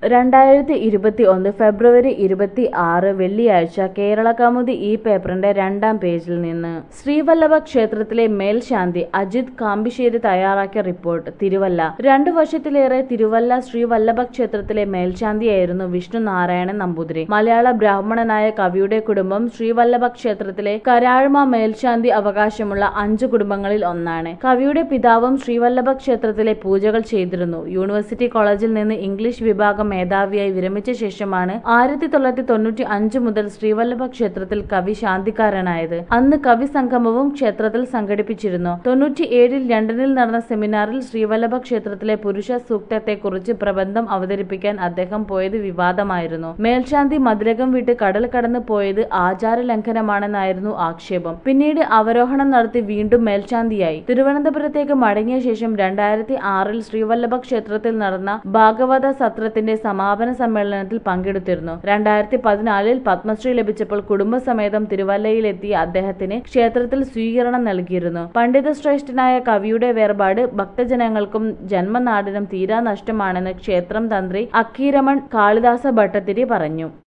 രണ്ടായിരത്തി ഇരുപത്തി ഒന്ന് ഫെബ്രുവരി ഇരുപത്തി ആറ് വെള്ളിയാഴ്ച കേരള കൗമുദി ഈ പേപ്പറിന്റെ രണ്ടാം പേജിൽ നിന്ന് ശ്രീവല്ലഭ ക്ഷേത്രത്തിലെ മേൽശാന്തി അജിത് കാമ്പിശ്ശേരി തയ്യാറാക്കിയ റിപ്പോർട്ട് തിരുവല്ല രണ്ടു വർഷത്തിലേറെ തിരുവല്ല ശ്രീവല്ലഭ ക്ഷേത്രത്തിലെ മേൽശാന്തിയായിരുന്നു വിഷ്ണു നാരായണൻ നമ്പൂതിരി മലയാള ബ്രാഹ്മണനായ കവിയുടെ കുടുംബം ശ്രീവല്ലഭ ക്ഷേത്രത്തിലെ കരാഴ്മ മേൽശാന്തി അവകാശമുള്ള അഞ്ചു കുടുംബങ്ങളിൽ ഒന്നാണ് കവിയുടെ പിതാവും ശ്രീവല്ലഭ ക്ഷേത്രത്തിലെ പൂജകൾ ചെയ്തിരുന്നു യൂണിവേഴ്സിറ്റി കോളേജിൽ നിന്ന് ഇംഗ്ലീഷ് വിഭാഗം മേധാവിയായി വിരമിച്ച ശേഷമാണ് ആയിരത്തി തൊള്ളായിരത്തി തൊണ്ണൂറ്റി അഞ്ച് മുതൽ ശ്രീവല്ലഭ ക്ഷേത്രത്തിൽ കവി ശാന്തിക്കാരനായത് അന്ന് കവി സംഗമവും ക്ഷേത്രത്തിൽ സംഘടിപ്പിച്ചിരുന്നു തൊണ്ണൂറ്റി ഏഴിൽ ലണ്ടനിൽ നടന്ന സെമിനാറിൽ ശ്രീവല്ലഭ ക്ഷേത്രത്തിലെ പുരുഷ സൂക്തത്തെക്കുറിച്ച് പ്രബന്ധം അവതരിപ്പിക്കാൻ അദ്ദേഹം പോയത് വിവാദമായിരുന്നു മേൽശാന്തി മതിലകം വിട്ട് കടൽ കടന്നു പോയത് ആചാര ലംഘനമാണെന്നായിരുന്നു ആക്ഷേപം പിന്നീട് അവരോഹണം നടത്തി വീണ്ടും മേൽശാന്തിയായി തിരുവനന്തപുരത്തേക്ക് മടങ്ങിയ ശേഷം രണ്ടായിരത്തി ആറിൽ ശ്രീവല്ലഭ ക്ഷേത്രത്തിൽ നടന്ന ഭാഗവത സത്രത്തിന്റെ സമാപന സമ്മേളനത്തിൽ പങ്കെടുത്തിരുന്നു രണ്ടായിരത്തി പതിനാലിൽ പത്മശ്രീ ലഭിച്ചപ്പോൾ കുടുംബസമേതം തിരുവല്ലയിലെത്തിയ അദ്ദേഹത്തിന് ക്ഷേത്രത്തിൽ സ്വീകരണം നൽകിയിരുന്നു പണ്ഡിത ശ്രേഷ്ഠനായ കവിയുടെ വേർപാട് ഭക്തജനങ്ങൾക്കും ജന്മനാടിനും തീരാ നഷ്ടമാണെന്ന് ക്ഷേത്രം തന്ത്രി അക്കീരമൺ കാളിദാസ ഭട്ടതിരി പറഞ്ഞു